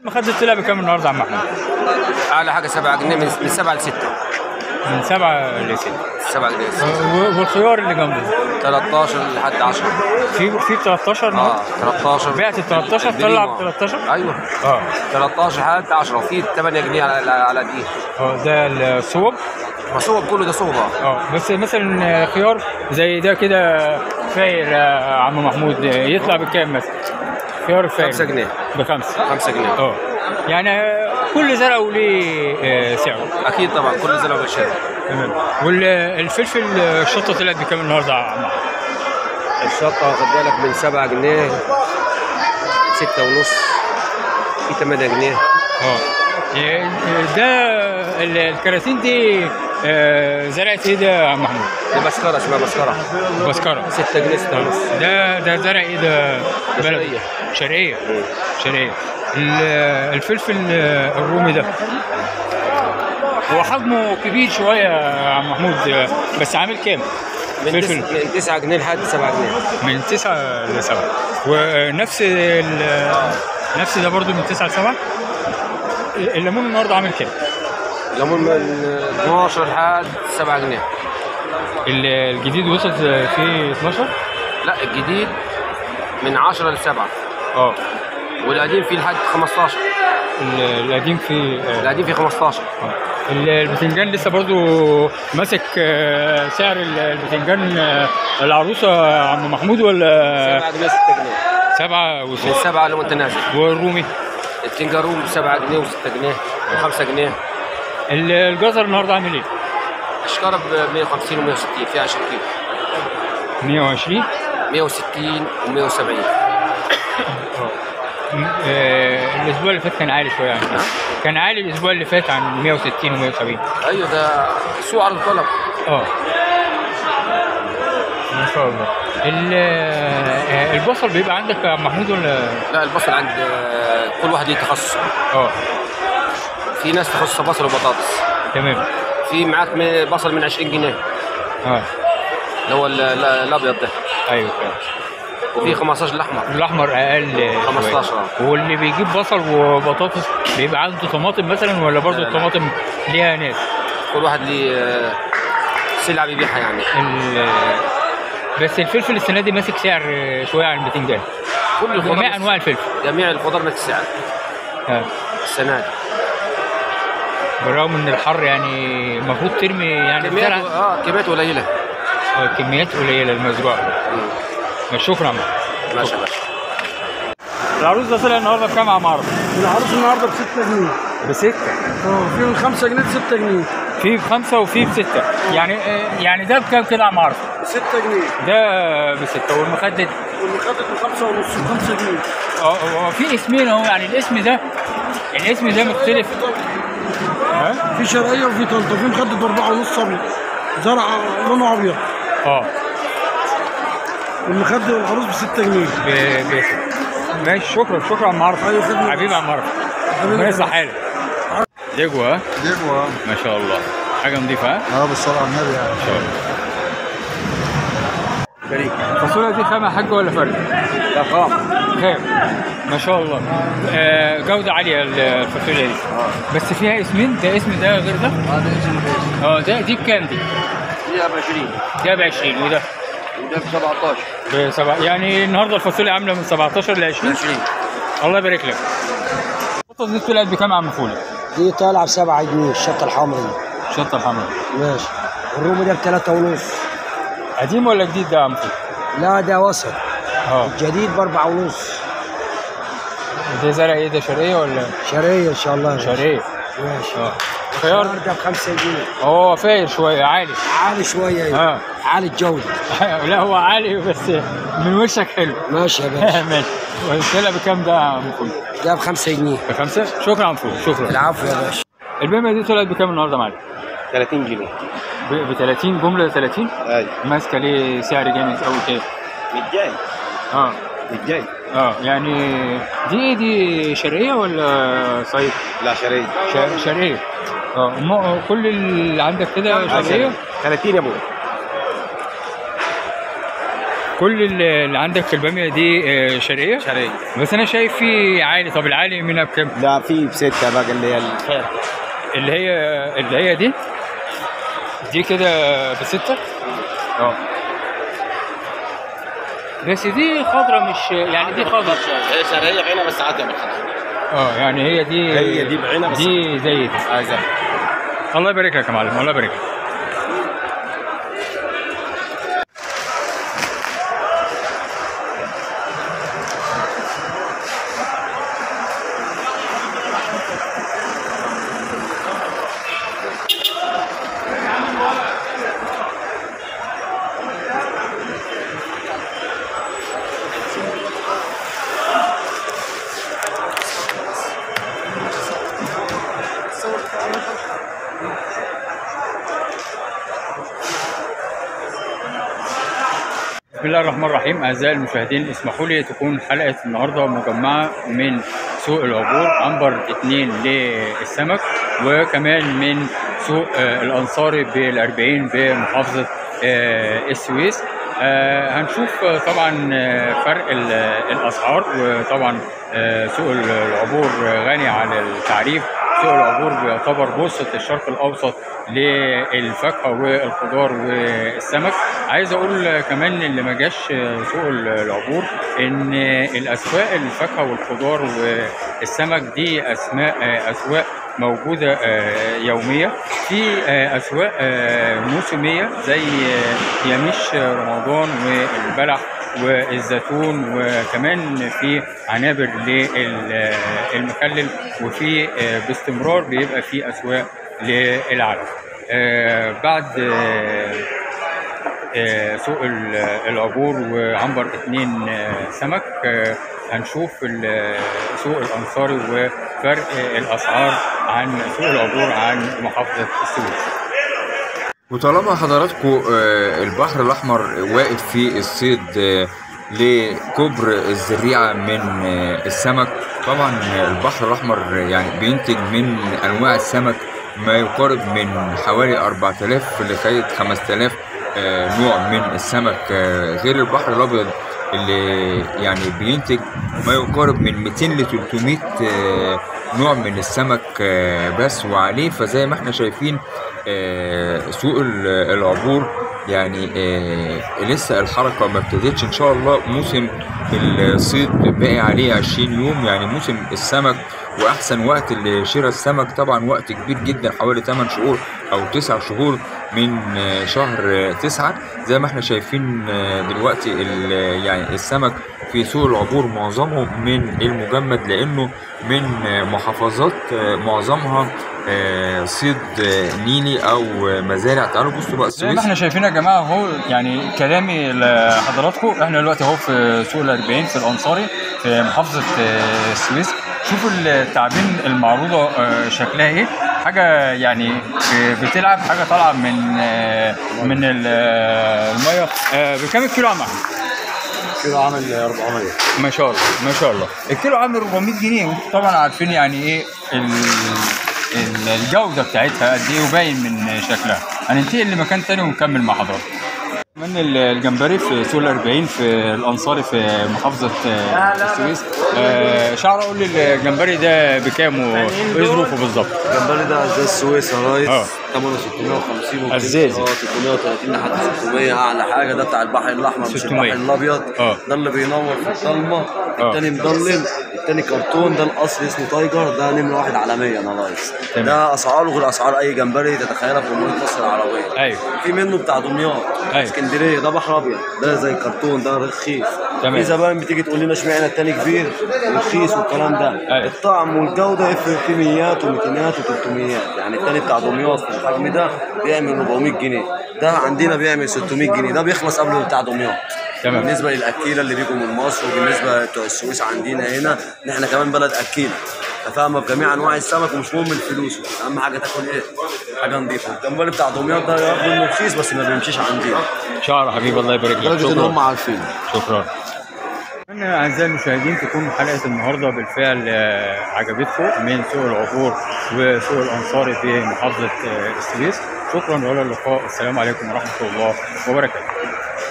مخدة طلع بكام النهارده يا عم محمود؟ اعلى حاجه 7 جنيه من من 7 ل 6 من 7 ل 6 7 جنيه والخيار اللي جنبه 13 لحد 10 في في 13 اه النهارده 13 بعت ال 13 طلع ب 13 ايوه اه 13 لحد 10 وفي 8 جنيه على على دي اه ده الصوب مصوب كله ده صوبه اه بس مثلا خيار زي ده كده فاير يا عم محمود يطلع بكام مثلا؟ خيار الفاير 5 جنيه بخمسه 5 جنيه اه يعني كل زرع وليه آه، سعره اكيد طبعا كل زلمه بالشارع تمام والفلفل الشطه طلعت بكام النهارده يا عم محمود؟ الشطه واخد بالك من 7 جنيه 6 ونص في 8 جنيه اه إيه، ده ال- الكراتين دي آه، زرعت ايه ده يا عم محمود؟ دي مسكره اسمها مسكره بسكره 6 جنيه 6 ونص ده ده زرع ايه ده؟ بلد شرقية. شرقيه شرقيه ال- الفلفل الرومي ده هو حجمه كبير شويه يا عم محمود بس عامل كام؟ من فلفل 9 من 9 جنيه لحد 7 جنيه من 9 ل 7 ونفس ال- نفس ده برضو من 9 ل 7 الليمون النهارده عامل كام؟ الليمون من 12 لحد 7 جنيه ال- الجديد وصل فيه 12 لا الجديد من 10 ل 7 اه والقديم فيه لحد 15 ال- القديم فيه آه. القديم فيه 15 ال- البتنجان لسه برضو ماسك آه، سعر ال- البتنجان آه، العروسه يا عم محمود ولا 7 جنيه 6 جنيه سبعة من وستة 7 لمتنازل والرومي التنجروم ب 7 جنيه و6 جنيه و5 جنيه ال- الجزر النهارده عامل ايه؟ اشكاره ب 150 و160 فيها 20 كيلو 120 160 و170 م- آه، الاسبوع اللي فات كان عالي شويه يعني كان عالي الاسبوع اللي فات عن 160 و170 ايوه ده سوق عرض طلب اه ما شاء الله ال- آه، البصل بيبقى عندك يا عم محمود ولا لا البصل عند آه، كل واحد ليه تخصص اه في ناس تخصص بصل وبطاطس تمام في معاك من- بصل من 20 جنيه اه اللي هو ال- ال- الابيض ده ايوه فعلا وفي 15 الاحمر الاحمر اقل شوية. 15 واللي بيجيب بصل وبطاطس بيبقى عنده طماطم مثلا ولا برضه لا، لا. الطماطم ليها ناس كل واحد ليه آه، سلعه بيبيعها يعني ال- بس الفلفل السنه دي ماسك سعر شويه عن البتنجان كل الخضار جميع انواع الفلفل جميع الخضار نفس السعر ها. السنه دي بالرغم ان الحر يعني المفروض ترمي يعني كميات الزرع اه كميات قليله آه، كميات قليله المزروعه شكرا ماشي يا باشا العروس ده طلع النهارده بكام يا عمار؟ العروس النهارده ب 6 جنيه بستة اه في من 5 جنيه ل 6 جنيه في بخمسة وفي بستة يعني آه، يعني ده بكام كده يا عمار؟ 6 جنيه ده بستة والمخدد واللي خدت ب 5 ونص 5 جنيه اه هو في اسمين اهو يعني الاسم ده الاسم ده مختلف ها؟ في شرقيه وفي طنطا في مخدة ب 4 ونص ابيض زرع لونه ابيض اه والمخدة العروس ب 6 جنيه ب- بستة ماشي شكرا شكرا يا عم عرفة أيوة، خدمة. حبيبي يا عم عرفة حبيبي ربنا يا يصلح باشا. حالك دجوة ها؟ دجوة ما شاء الله حاجة نظيفة ها؟ اه بالصلاة على النبي يعني ما شاء الله الفاصوليا دي خامة يا حاج ولا فرد؟ لا خام خام ما شاء الله آه جودة عالية الفاصوليا دي بس فيها اسمين ده اسم ده غير ده؟ هذا اسم الاسم اه ده دي بكام دي؟ هي ب 20 ده ب 20 وده وده ب 17 بسبع يعني النهارده الفاصوليا عامله من 17 ل 20 20 الله يبارك لك القطه دي طلعت بكام يا عم فولي؟ دي طالعه ب 7 جنيه الشطه الحمراء دي الشطه الحمراء ماشي الرومي ده ب 3 ونص قديم ولا جديد ده يا عم فولي؟ لا ده وسط اه الجديد ب 4 ونص ده زرع ايه ده شرقيه ولا شرقيه ان شاء الله يا باشا. شرقيه؟ ماشي اه الخيار خيار ده ب 5 جنيه هو فاير شويه عالي عالي شويه ايوه اه عالي الجوده لا هو عالي بس من وشك حلو ماشي يا باشا ماشي والسلة بكام ده يا عم فولي؟ ده ب 5 جنيه بخمسه؟ شكرا يا عم فولي شكرا العفو يا باشا البيمه دي طلعت بكام النهارده يا معلم؟ 30 جنيه ب 30 جمله 30 ايوه ماسكه ليه سعر جامد قوي كده متجاي اه متجاي اه يعني دي ايه دي شرقيه ولا صيف؟ لا شرقي ش- شرقيه اه م- كل اللي عندك كده شرقيه 30 يا ابوي كل اللي اللي عندك في الباميه دي آه، شرقيه شرقية بس انا شايف في عالي طب العالي منها بكام ده في بستة بقى اللي هي الفارق اللي هي اللي هي دي دي كده بستة اه بس دي خضرة مش يعني دي خضرة هي شرقية بعينها بس عادية من اه يعني هي دي هي دي بعينها بس- دي زي دي عايزة الله يبارك لك يا معلم الله يبارك لك بسم الله الرحمن الرحيم اعزائي المشاهدين اسمحوا لي تكون حلقه النهارده مجمعه من سوق العبور عنبر اتنين للسمك وكمان من سوق آه، الانصاري بالأربعين بمحافظه آه، السويس آه، هنشوف آه، طبعا آه، فرق ال- الاسعار وطبعا آه، سوق العبور غني عن التعريف سوق العبور بيعتبر بوسط الشرق الاوسط للفاكهه والخضار والسمك عايز اقول كمان اللي ما جاش سوق العبور ان الاسواق الفاكهه والخضار والسمك دي اسماء اسواق موجوده آه، يوميه في آه، اسواق آه، موسميه زي آه، يميش رمضان والبلح والزيتون وكمان في عنابر للمخلل وفي آه، باستمرار بيبقى في اسواق للعلف آه، بعد آه، آه، سوق ال- العبور وعنبر اتنين آه، سمك آه، هنشوف ال- سوق الانصاري وفرق آه، الاسعار عن سوق العبور عن محافظه السويس وطالما حضراتكم آه، البحر الأحمر واقف في الصيد آه، لكبر الزريعة من آه، السمك طبعا البحر الأحمر يعني بينتج من أنواع السمك ما يقارب من حوالي 4000 لغاية 5000 آه، نوع من السمك آه، غير البحر الأبيض اللي يعني بينتج ما يقارب من 200 ل 300 آه، نوع من السمك آه، بس وعليه فزي ما احنا شايفين آه، سوق ال- العبور يعني آه، لسه الحركة ما ابتدتش ان شاء الله موسم الصيد باقي عليه 20 يوم يعني موسم السمك واحسن وقت لشراء السمك طبعا وقت كبير جدا حوالي 8 شهور او 9 شهور من آه، شهر آه، 9 زي ما احنا شايفين آه، دلوقتي ال- يعني السمك في سوق العبور معظمه من المجمد لانه من آه، محافظات آه، معظمها آه، صيد آه، نيلي او آه، مزارع تعالوا بصوا بقى زي ما السويس احنا شايفين يا جماعه اهو يعني كلامي لحضراتكم احنا دلوقتي اهو في سوق الأربعين في الانصاري في محافظه آه، السويس شوفوا التعابين المعروضه آه، شكلها ايه حاجه يعني آه، بتلعب حاجه طالعه من آه، من ال- آه، الميه آه، بكام الكيلو يا عم أحمد؟ كيلو عامل 400 ما شاء الله ما شاء الله الكيلو عامل 400 جنيه وانتم طبعا عارفين يعني ايه ال- ال- الجوده بتاعتها قد ايه وباين من شكلها هننتقل لمكان تاني ونكمل مع حضراتكم كمان ال- الجمبري في سوق الأربعين في الأنصاري في محافظة آه، السويس آه، شعر أقول لي الجمبري ده بكام وإيه ظروفه بالظبط؟ الجمبري ده عزاز السويس يا ريس اه. ثمنه 650 وكيلو عزازي. اه 630 لحد 600 اعلى حاجه ده بتاع البحر الاحمر مش 600. البحر الابيض اه. ده اللي بينور في الضلمه اه. التاني مضلم التاني كرتون ده الاصلي اسمه تايجر ده نمره واحد عالميا يا ريس تمام. ده اسعاره غير اسعار اي جمبري تتخيلها في جمهوريه مصر العربيه أيوه في منه بتاع دمياط أيوة. اسكندريه ده بحر ابيض ده زي كرتون ده رخيص تمام. في زبائن بتيجي تقول لنا اشمعنى التاني كبير ورخيص والكلام ده أيوة. الطعم والجوده يفرق في ميات وميتينات و300 يعني التاني بتاع دمياط في الحجم ده بيعمل 400 جنيه ده عندنا بيعمل 600 جنيه ده بيخلص قبل بتاع دمياط تمام. بالنسبه للاكيله اللي بيجوا من مصر وبالنسبه بتوع السويس عندنا هنا ان احنا كمان بلد اكيله فاهمه في جميع انواع السمك ومش مهم الفلوس اهم حاجه تاكل ايه حاجه نظيفه الجمبري بتاع دمياط ده رغم انه رخيص بس ما بيمشيش عندنا شعر حبيبي الله يبارك لك لدرجه ان هم شكرا عارفين شكرا أتمنى أعزائي المشاهدين تكون حلقة النهاردة بالفعل آه، عجبتكم من سوق العبور وسوق الأنصاري في محافظة آه، السويس شكرا وإلى اللقاء السلام عليكم ورحمة الله وبركاته